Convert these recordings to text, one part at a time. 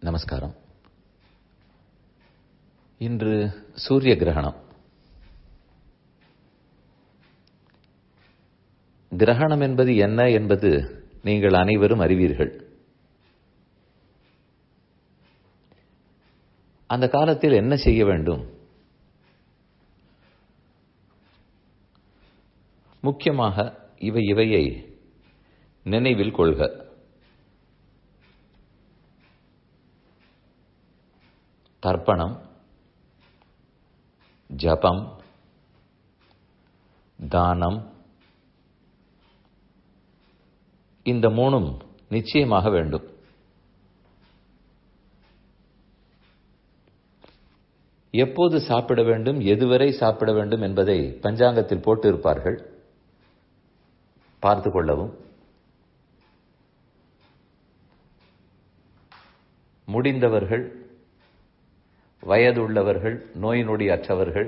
நமஸ்காரம் இன்று சூரிய கிரகணம் கிரகணம் என்பது என்ன என்பது நீங்கள் அனைவரும் அறிவீர்கள் அந்த காலத்தில் என்ன செய்ய வேண்டும் முக்கியமாக இவை இவையை நினைவில் கொள்க தர்ப்பணம் ஜபம் தானம் இந்த மூணும் நிச்சயமாக வேண்டும் எப்போது சாப்பிட வேண்டும் எதுவரை சாப்பிட வேண்டும் என்பதை பஞ்சாங்கத்தில் போட்டு இருப்பார்கள் பார்த்து கொள்ளவும் முடிந்தவர்கள் வயதுள்ளவர்கள் நோய் நொடி அற்றவர்கள்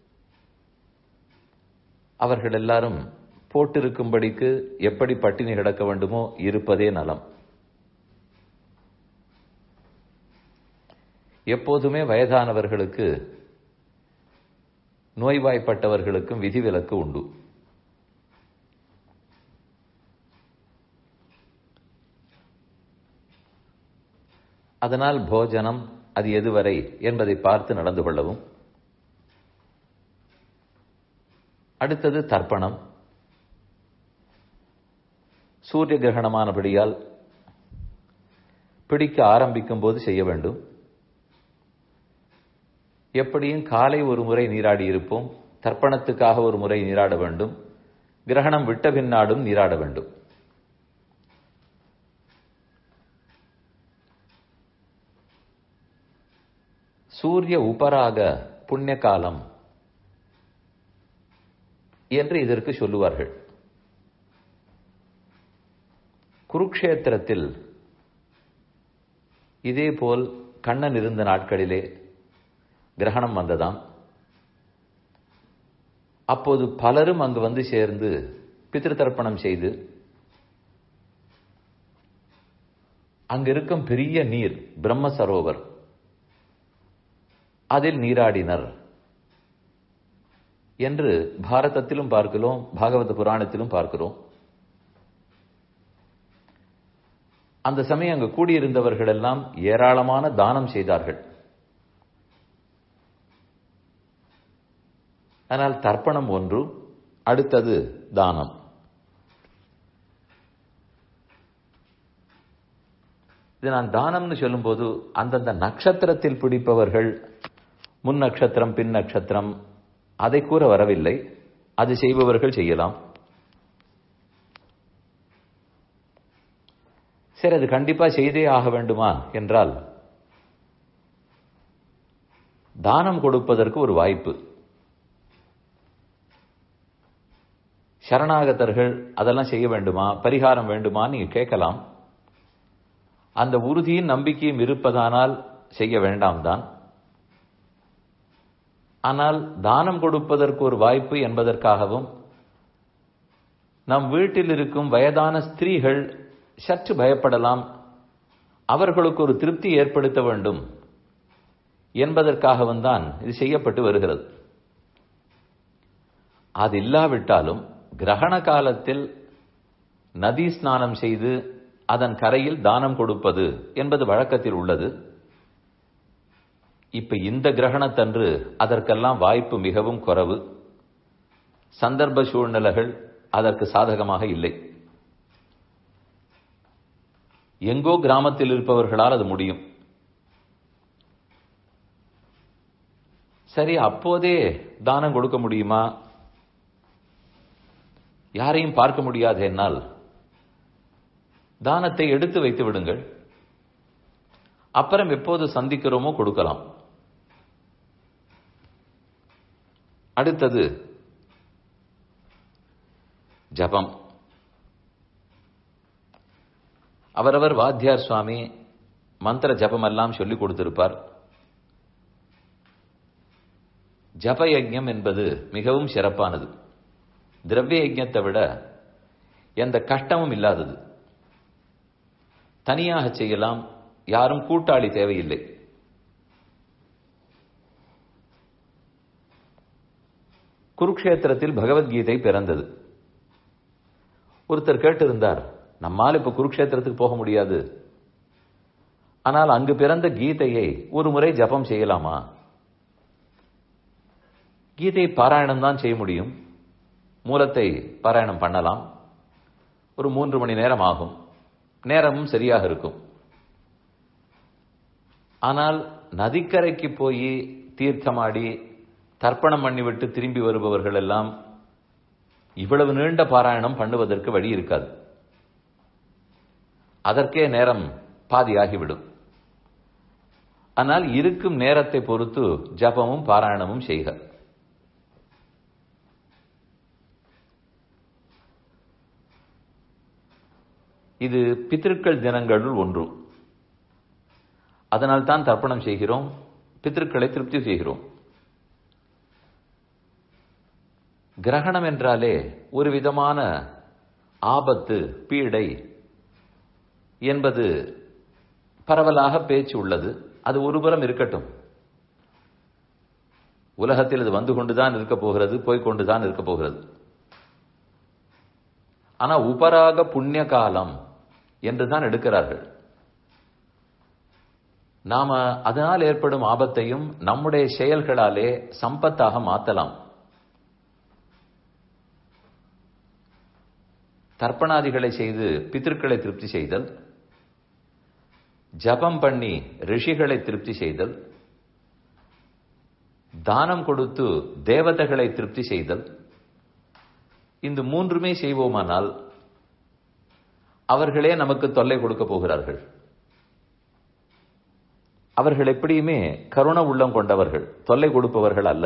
அவர்கள் எல்லாரும் போட்டிருக்கும்படிக்கு எப்படி பட்டினி கிடக்க வேண்டுமோ இருப்பதே நலம் எப்போதுமே வயதானவர்களுக்கு நோய்வாய்ப்பட்டவர்களுக்கும் விதிவிலக்கு உண்டு அதனால் போஜனம் அது எதுவரை என்பதை பார்த்து நடந்து கொள்ளவும் அடுத்தது தர்ப்பணம் சூரிய கிரகணமானபடியால் பிடிக்க ஆரம்பிக்கும் போது செய்ய வேண்டும் எப்படியும் காலை ஒரு முறை நீராடி இருப்போம் தர்ப்பணத்துக்காக ஒரு முறை நீராட வேண்டும் கிரகணம் விட்ட பின்னாடும் நீராட வேண்டும் சூரிய உபராக புண்ணிய காலம் என்று இதற்கு சொல்லுவார்கள் குருக்ஷேத்திரத்தில் இதேபோல் கண்ணன் இருந்த நாட்களிலே கிரகணம் வந்ததாம் அப்போது பலரும் அங்கு வந்து சேர்ந்து பித்திரு தர்ப்பணம் செய்து அங்கிருக்கும் பெரிய நீர் பிரம்ம சரோவர் அதில் நீராடினர் என்று பாரதத்திலும் பார்க்கிறோம் பாகவத புராணத்திலும் பார்க்கிறோம் அந்த சமயம் அங்கு கூடியிருந்தவர்கள் எல்லாம் ஏராளமான தானம் செய்தார்கள் ஆனால் தர்ப்பணம் ஒன்று அடுத்தது தானம் இது நான் தானம்னு சொல்லும்போது அந்தந்த நட்சத்திரத்தில் பிடிப்பவர்கள் முன் நட்சத்திரம் பின் நட்சத்திரம் அதை கூற வரவில்லை அது செய்பவர்கள் செய்யலாம் சரி அது கண்டிப்பா செய்தே ஆக வேண்டுமா என்றால் தானம் கொடுப்பதற்கு ஒரு வாய்ப்பு சரணாகதர்கள் அதெல்லாம் செய்ய வேண்டுமா பரிகாரம் வேண்டுமா நீங்க கேட்கலாம் அந்த உறுதியும் நம்பிக்கையும் இருப்பதானால் செய்ய வேண்டாம் தான் ஆனால் தானம் கொடுப்பதற்கு ஒரு வாய்ப்பு என்பதற்காகவும் நம் வீட்டில் இருக்கும் வயதான ஸ்திரீகள் சற்று பயப்படலாம் அவர்களுக்கு ஒரு திருப்தி ஏற்படுத்த வேண்டும் என்பதற்காகவும் தான் இது செய்யப்பட்டு வருகிறது அது இல்லாவிட்டாலும் கிரகண காலத்தில் நதி ஸ்நானம் செய்து அதன் கரையில் தானம் கொடுப்பது என்பது வழக்கத்தில் உள்ளது இப்ப இந்த கிரகணத்தன்று அதற்கெல்லாம் வாய்ப்பு மிகவும் குறைவு சந்தர்ப்ப சூழ்நிலைகள் அதற்கு சாதகமாக இல்லை எங்கோ கிராமத்தில் இருப்பவர்களால் அது முடியும் சரி அப்போதே தானம் கொடுக்க முடியுமா யாரையும் பார்க்க முடியாது என்னால் தானத்தை எடுத்து வைத்து விடுங்கள் அப்புறம் எப்போது சந்திக்கிறோமோ கொடுக்கலாம் அடுத்தது ஜபம் அவரவர் வாத்தியார் சுவாமி மந்திர ஜபம் எல்லாம் சொல்லிக் கொடுத்திருப்பார் ஜப யஜ்யம் என்பது மிகவும் சிறப்பானது திரவிய யஜ்யத்தை விட எந்த கஷ்டமும் இல்லாதது தனியாக செய்யலாம் யாரும் கூட்டாளி தேவையில்லை குருக்ஷேத்திரத்தில் பகவத்கீதை பிறந்தது ஒருத்தர் கேட்டிருந்தார் நம்மால் இப்ப குருக்ஷேத்திரத்துக்கு போக முடியாது ஆனால் அங்கு பிறந்த கீதையை ஒரு முறை ஜபம் செய்யலாமா கீதை பாராயணம் தான் செய்ய முடியும் மூலத்தை பாராயணம் பண்ணலாம் ஒரு மூன்று மணி நேரம் ஆகும் நேரமும் சரியாக இருக்கும் ஆனால் நதிக்கரைக்கு போய் தீர்த்தமாடி தர்ப்பணம் பண்ணிவிட்டு திரும்பி வருபவர்கள் எல்லாம் இவ்வளவு நீண்ட பாராயணம் பண்ணுவதற்கு வழி இருக்காது அதற்கே நேரம் பாதியாகிவிடும் ஆனால் இருக்கும் நேரத்தை பொறுத்து ஜபமும் பாராயணமும் செய்க இது பித்திருக்கள் தினங்களுள் ஒன்று அதனால் தான் தர்ப்பணம் செய்கிறோம் பித்திருக்களை திருப்தி செய்கிறோம் கிரகணம் என்றாலே ஒரு விதமான ஆபத்து பீடை என்பது பரவலாக பேச்சு உள்ளது அது ஒருபுறம் இருக்கட்டும் உலகத்தில் இது வந்து கொண்டுதான் இருக்க போகிறது போய்கொண்டுதான் இருக்க போகிறது ஆனா உபராக புண்ணிய காலம் என்றுதான் எடுக்கிறார்கள் நாம அதனால் ஏற்படும் ஆபத்தையும் நம்முடைய செயல்களாலே சம்பத்தாக மாத்தலாம் தர்ப்பணாதிகளை செய்து பித்திருக்களை திருப்தி செய்தல் ஜபம் பண்ணி ரிஷிகளை திருப்தி செய்தல் தானம் கொடுத்து தேவதைகளை திருப்தி செய்தல் இந்த மூன்றுமே செய்வோமானால் அவர்களே நமக்கு தொல்லை கொடுக்க போகிறார்கள் அவர்கள் எப்படியுமே கருண உள்ளம் கொண்டவர்கள் தொல்லை கொடுப்பவர்கள் அல்ல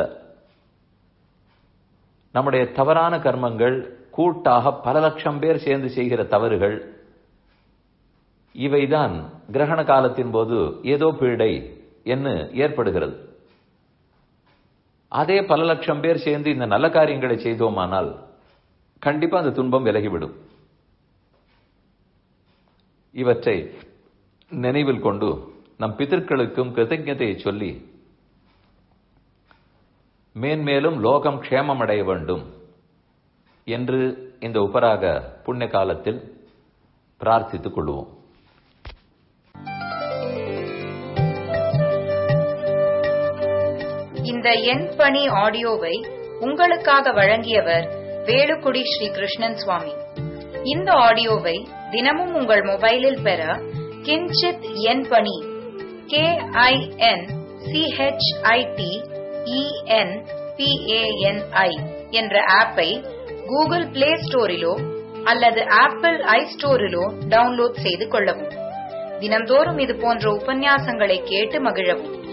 நம்முடைய தவறான கர்மங்கள் கூட்டாக பல லட்சம் பேர் சேர்ந்து செய்கிற தவறுகள் இவைதான் கிரகண காலத்தின் போது ஏதோ பீடை என்று ஏற்படுகிறது அதே பல லட்சம் பேர் சேர்ந்து இந்த நல்ல காரியங்களை செய்தோமானால் கண்டிப்பா அந்த துன்பம் விலகிவிடும் இவற்றை நினைவில் கொண்டு நம் பிதற்களுக்கும் கிருத்தஜதையை சொல்லி மேன்மேலும் லோகம் க்ஷேமம் அடைய வேண்டும் என்று இந்த உபராக புண்ணிய காலத்தில் பிரார்த்தித்துக் கொள்வோம் இந்த எண் பணி ஆடியோவை உங்களுக்காக வழங்கியவர் வேலுக்குடி ஸ்ரீ கிருஷ்ணன் சுவாமி இந்த ஆடியோவை தினமும் உங்கள் மொபைலில் பெற கிஞ்சித் எண் பணி கே ஐ என் சிஹெச்ஐடி இஎன் பிஏஎன்ஐ என்ற ஆப்பை கூகுள் பிளே ஸ்டோரிலோ அல்லது ஆப்பிள் ஐ ஸ்டோரிலோ டவுன்லோட் செய்து கொள்ளவும் தினம்தோறும் இது போன்ற உபன்யாசங்களை கேட்டு மகிழவும்